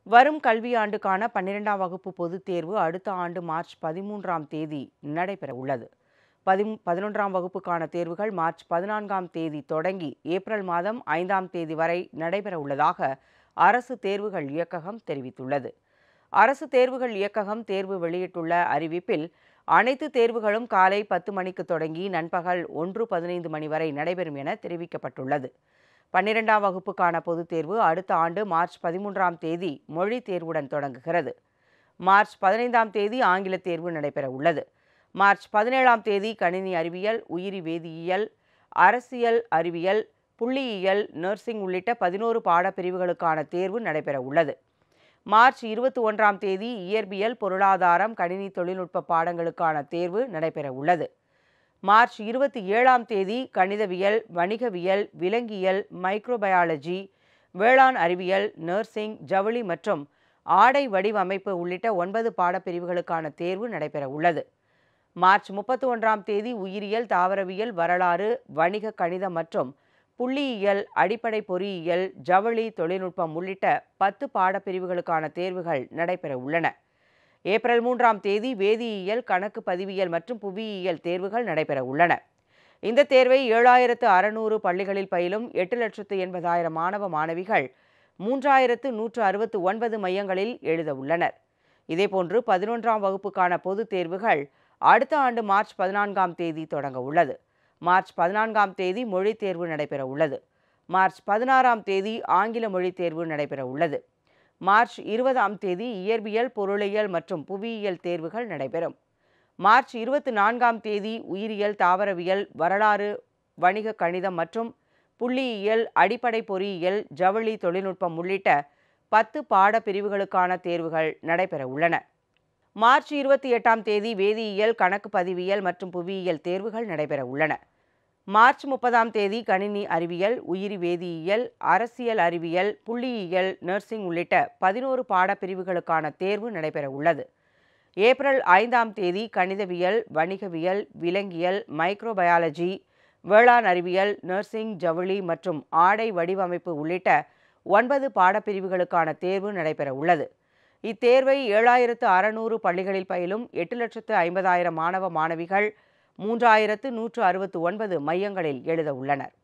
வரும் கல்வியாண்டுக்கான பன்னிரெண்டாம் வகுப்பு பொதுத் தேர்வு அடுத்த ஆண்டு மார்ச் பதிமூன்றாம் தேதி நடைபெற உள்ளது பதி பதினொன்றாம் வகுப்புக்கான தேர்வுகள் மார்ச் பதினான்காம் தேதி தொடங்கி ஏப்ரல் மாதம் ஐந்தாம் தேதி வரை நடைபெற உள்ளதாக அரசு தேர்வுகள் இயக்ககம் தெரிவித்துள்ளது அரசு தேர்வுகள் இயக்ககம் தேர்வு வெளியிட்டுள்ள அறிவிப்பில் அனைத்து தேர்வுகளும் காலை பத்து மணிக்கு தொடங்கி நண்பகல் ஒன்று பதினைந்து மணி வரை நடைபெறும் என தெரிவிக்கப்பட்டுள்ளது பன்னிரெண்டாம் வகுப்புக்கான பொதுத் தேர்வு அடுத்த ஆண்டு மார்ச் பதிமூன்றாம் தேதி மொழி தேர்வுடன் தொடங்குகிறது மார்ச் பதினைந்தாம் தேதி ஆங்கில தேர்வு நடைபெற உள்ளது மார்ச் பதினேழாம் தேதி கணினி அறிவியல் உயிரி வேதியியல் அரசியல் அறிவியல் புள்ளியியல் நர்சிங் உள்ளிட்ட பதினோரு பாடப்பிரிவுகளுக்கான தேர்வு நடைபெற உள்ளது மார்ச் இருபத்தி ஒன்றாம் தேதி இயற்பியல் பொருளாதாரம் கணினி தொழில்நுட்ப பாடங்களுக்கான தேர்வு நடைபெற உள்ளது மார்ச் இருபத்தி ஏழாம் தேதி கணிதவியல் வணிகவியல் விலங்கியல் மைக்ரோபயாலஜி வேளாண் அறிவியல் நர்சிங் ஜவுளி மற்றும் ஆடை வடிவமைப்பு உள்ளிட்ட ஒன்பது பாடப்பிரிவுகளுக்கான தேர்வு நடைபெற உள்ளது மார்ச் முப்பத்தி ஒன்றாம் தேதி உயிரியல் தாவரவியல் வரலாறு வணிக கணிதம் மற்றும் புள்ளியியல் அடிப்படை பொறியியல் ஜவுளி தொழில்நுட்பம் உள்ளிட்ட பத்து பாடப்பிரிவுகளுக்கான தேர்வுகள் நடைபெற உள்ளன ஏப்ரல் மூன்றாம் தேதி வேதியியல் கணக்கு பதிவியல் மற்றும் புவியியல் தேர்வுகள் நடைபெற உள்ளன இந்த தேர்வை ஏழாயிரத்து அறுநூறு பள்ளிகளில் பயிலும் எட்டு லட்சத்து எண்பதாயிரம் மாணவ மாணவிகள் மூன்றாயிரத்து நூற்று அறுபத்து ஒன்பது மையங்களில் எழுத உள்ளனர் இதேபோன்று பதினொன்றாம் வகுப்புக்கான பொதுத் தேர்வுகள் அடுத்த ஆண்டு மார்ச் பதினான்காம் தேதி தொடங்க உள்ளது மார்ச் பதினான்காம் தேதி மொழித் தேர்வு நடைபெற உள்ளது மார்ச் பதினாறாம் தேதி ஆங்கில மொழித் தேர்வு நடைபெற உள்ளது மார்ச் இருபதாம் தேதி இயற்பியல் பொருளியல் மற்றும் புவியியல் தேர்வுகள் நடைபெறும் மார்ச் இருபத்தி நான்காம் தேதி உயிரியல் தாவரவியல் வரலாறு வணிக கணிதம் மற்றும் புள்ளியியல் அடிப்படை பொறியியல் ஜவுளி தொழில்நுட்பம் உள்ளிட்ட பத்து பாடப்பிரிவுகளுக்கான தேர்வுகள் நடைபெற உள்ளன மார்ச் இருபத்தி எட்டாம் தேதி வேதியியல் கணக்கு பதிவியல் மற்றும் புவியியல் தேர்வுகள் நடைபெற உள்ளன மார்ச் முப்பதாம் தேதி கணினி அறிவியல் உயிரி வேதியியல் அரசியல் அறிவியல் புள்ளியியல் நர்சிங் உள்ளிட்ட பதினோரு பாடப்பிரிவுகளுக்கான தேர்வு நடைபெற உள்ளது ஏப்ரல் ஐந்தாம் தேதி கணிதவியல் வணிகவியல் விலங்கியல் மைக்ரோபயாலஜி வேளாண் அறிவியல் நர்சிங் ஜவுளி மற்றும் ஆடை வடிவமைப்பு உள்ளிட்ட ஒன்பது பாடப்பிரிவுகளுக்கான தேர்வு நடைபெற உள்ளது இத்தேர்வை ஏழாயிரத்து அறுநூறு பள்ளிகளில் பயிலும் எட்டு லட்சத்து ஐம்பதாயிரம் மாணவ மாணவிகள் மூன்றாயிரத்து நூற்று அறுபத்து ஒன்பது மையங்களில் எழுத உள்ளனர்